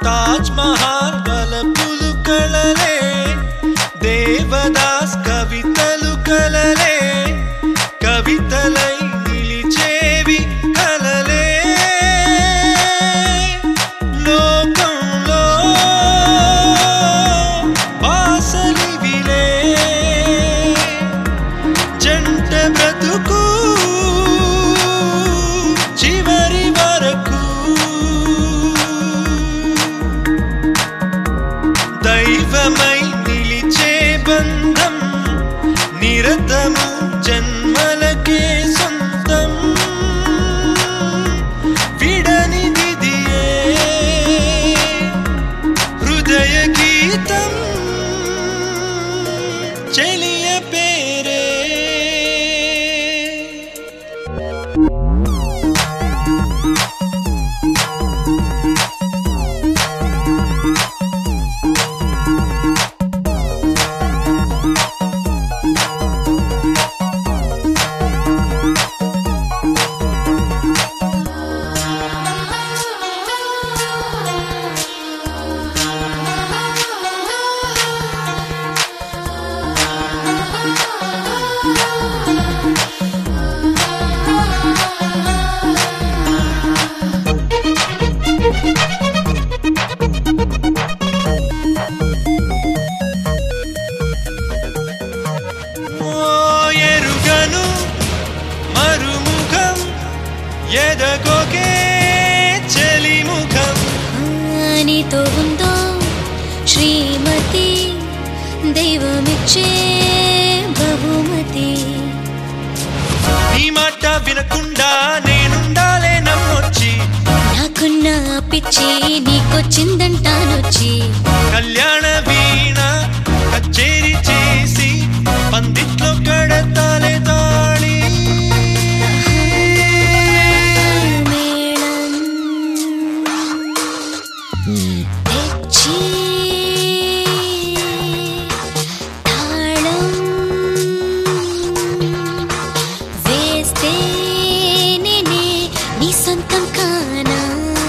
తాజ్ మహల్ బలపులు కలలే దేవదాస్ కవితలు కలలే కవితలై నిలిచేవి కలలే లోకంలో బాసలివిలే జంట బ్రతుకు చివరి వరకు దైవమై నిలిచే బంధం నిరతము జన్మలకే సొంతం విడనిదిదియే హృదయ గీతం చెలియ పేరే ఓ ఎరుగను మరుముఖం ఎదగోకే చెలిముఖం నీతో ఉందో శ్రీమతి దైవమిచ్చే బహుమతి నీ మాట వినకుండా నేనుండాలే నమ్మొచ్చి నాకున్న పిచ్చి నీకొచ్చిందంటానొచ్చి కళ్యాణ వీణ కచేరి చేసి పందిట్లో కడతాలే తాళి మేళం తెచ్చి తాళం వేస్తే నేనే నీ సొంతం కానా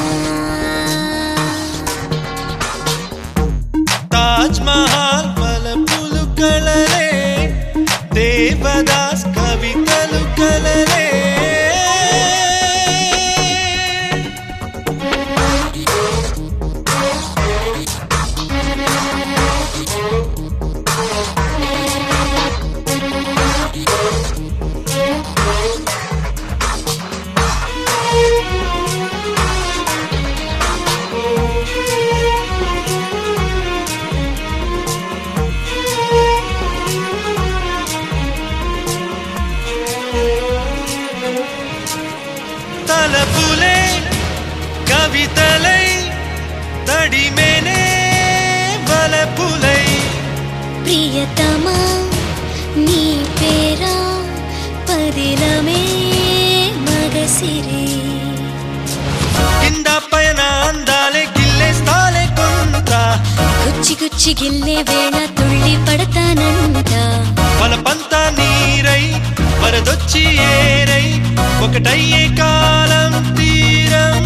తాజ్ మహల్ బలపులు కలలే దేవదాస్ కవితలు కలలే తలపులే కవితలై తడిమేనే బలపులై ప్రియతమా నీ పేరా పదిలమే మగసిరి కింద పైన అందాలే గిల్లేస్తాలే కొంత గుచ్చి గుచ్చి గిల్లే వేళ తుళ్ళి పడతానంట బలపంతా నీరై వరదొచ్చి ఏరై ఒకటయ్యే కాలం తీరం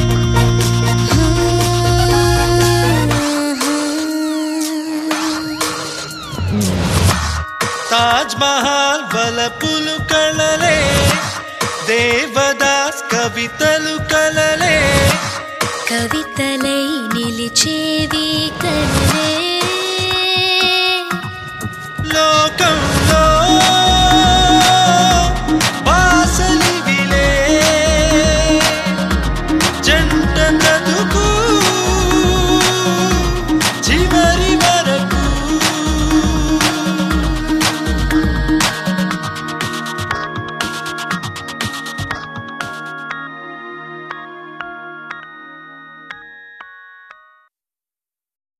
తాజ్ మహల్ బలపులు కళలే దేవదాస్ కవితలు కలలే కవితలై నిలిచేవి